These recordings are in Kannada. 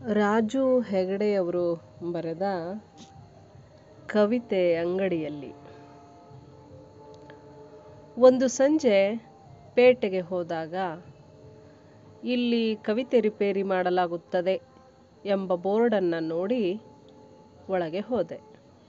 ರಾಜು ಹೆಗಡೆಯವರು ಬರೆದ ಕವಿತೆ ಅಂಗಡಿಯಲ್ಲಿ ಒಂದು ಸಂಜೆ ಪೇಟೆಗೆ ಹೋದಾಗ ಇಲ್ಲಿ ಕವಿತೆ ರಿಪೇರಿ ಮಾಡಲಾಗುತ್ತದೆ ಎಂಬ ಬೋರ್ಡನ್ನು ನೋಡಿ ಒಳಗೆ ಹೋದೆ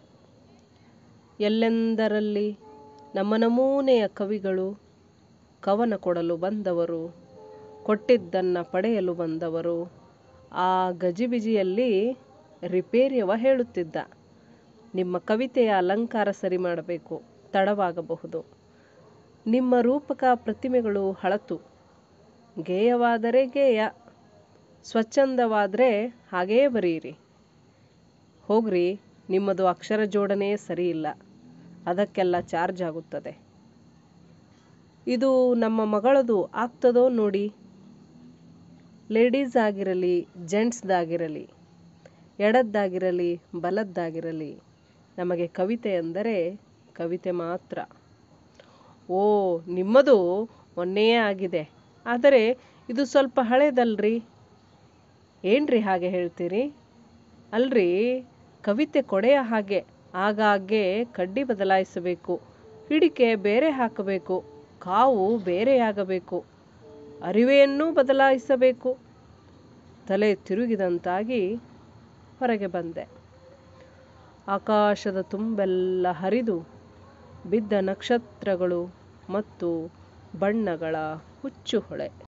ಎಲ್ಲೆಂದರಲ್ಲಿ ನಮ್ಮ ನಮೂನೆಯ ಕವಿಗಳು ಕವನ ಕೊಡಲು ಬಂದವರು ಕೊಟ್ಟಿದ್ದನ್ನು ಪಡೆಯಲು ಬಂದವರು ಆ ಗಜಿಬಿಜಿಯಲ್ಲಿ ರಿಪೇರಿಯವ ಹೇಳುತ್ತಿದ್ದ ನಿಮ್ಮ ಕವಿತೆಯ ಅಲಂಕಾರ ಸರಿ ಮಾಡಬೇಕು ತಡವಾಗಬಹುದು ನಿಮ್ಮ ರೂಪಕ ಪ್ರತಿಮೆಗಳು ಹಳತು ಗೇಯವಾದರೆ ಗೇಯ ಸ್ವಚ್ಛಂದವಾದರೆ ಹಾಗೇ ಬರೆಯಿರಿ ಹೋಗ್ರಿ ನಿಮ್ಮದು ಅಕ್ಷರ ಜೋಡಣೆ ಸರಿ ಇಲ್ಲ ಅದಕ್ಕೆಲ್ಲ ಚಾರ್ಜ್ ಆಗುತ್ತದೆ ಇದು ನಮ್ಮ ಮಗಳದು ಆಗ್ತದೋ ನೋಡಿ ಲೇಡೀಸ್ ಆಗಿರಲಿ ಜೆಂಟ್ಸ್ದಾಗಿರಲಿ ಎಡದ್ದಾಗಿರಲಿ ಬಲದ್ದಾಗಿರಲಿ ನಮಗೆ ಕವಿತೆ ಎಂದರೆ ಕವಿತೆ ಮಾತ್ರ ಓ ನಿಮ್ಮದು ಮೊನ್ನೆಯೇ ಆಗಿದೆ ಆದರೆ ಇದು ಸ್ವಲ್ಪ ಹಳೇದಲ್ರಿ ಏನ್ರಿ ಹಾಗೆ ಹೇಳ್ತೀರಿ ಅಲ್ರಿ ಕವಿತೆ ಕೊಡೆಯ ಹಾಗೆ ಆಗಾಗ್ಗೆ ಕಡ್ಡಿ ಬದಲಾಯಿಸಬೇಕು ಹಿಡಿಕೆ ಬೇರೆ ಹಾಕಬೇಕು ಕಾವು ಬೇರೆಯಾಗಬೇಕು ಅರಿವೆಯನ್ನೂ ಬದಲಾಯಿಸಬೇಕು ತಲೆ ತಿರುಗಿದಂತಾಗಿ ಹೊರಗೆ ಬಂದೆ ಆಕಾಶದ ತುಂಬೆಲ್ಲ ಹರಿದು ಬಿದ್ದ ನಕ್ಷತ್ರಗಳು ಮತ್ತು ಬಣ್ಣಗಳ ಹುಚ್ಚು ಹೊಳೆ